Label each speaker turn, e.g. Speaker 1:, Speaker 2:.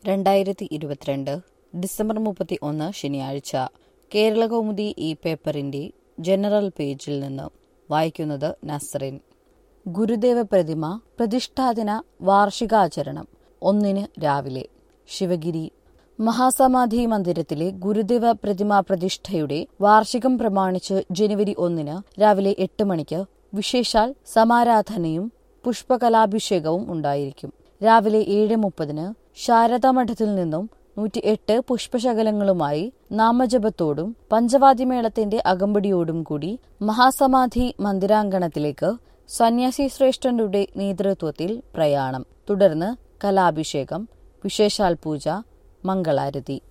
Speaker 1: രണ്ടായിരത്തി ഇരുപത്തിരണ്ട് ഡിസംബർ മുപ്പത്തി ഒന്ന് ശനിയാഴ്ച കേരളകൗമുദി ഈ പേപ്പറിന്റെ ജനറൽ പേജിൽ നിന്ന് വായിക്കുന്നത് നസ്റിൻ ഗുരുദേവ പ്രതിമ പ്രതിഷ്ഠാദിന വാർഷികാചരണം ഒന്നിന് രാവിലെ ശിവഗിരി മഹാസമാധി മന്ദിരത്തിലെ ഗുരുദേവ പ്രതിമാ പ്രതിഷ്ഠയുടെ വാർഷികം പ്രമാണിച്ച് ജനുവരി ഒന്നിന് രാവിലെ എട്ട് മണിക്ക് വിശേഷാൽ സമാരാധനയും പുഷ്പകലാഭിഷേകവും ഉണ്ടായിരിക്കും രാവിലെ ഏഴ് മുപ്പതിന് ശാരദാമഠത്തിൽ നിന്നും നൂറ്റി എട്ട് പുഷ്പശകലങ്ങളുമായി നാമജപത്തോടും പഞ്ചവാദ്യമേളത്തിന്റെ അകമ്പടിയോടും കൂടി മഹാസമാധി മന്ദിരാങ്കണത്തിലേക്ക് സന്യാസി ശ്രേഷ്ഠന്റെ നേതൃത്വത്തിൽ പ്രയാണം തുടർന്ന് കലാഭിഷേകം വിശേഷാൽ പൂജ മംഗളാരതി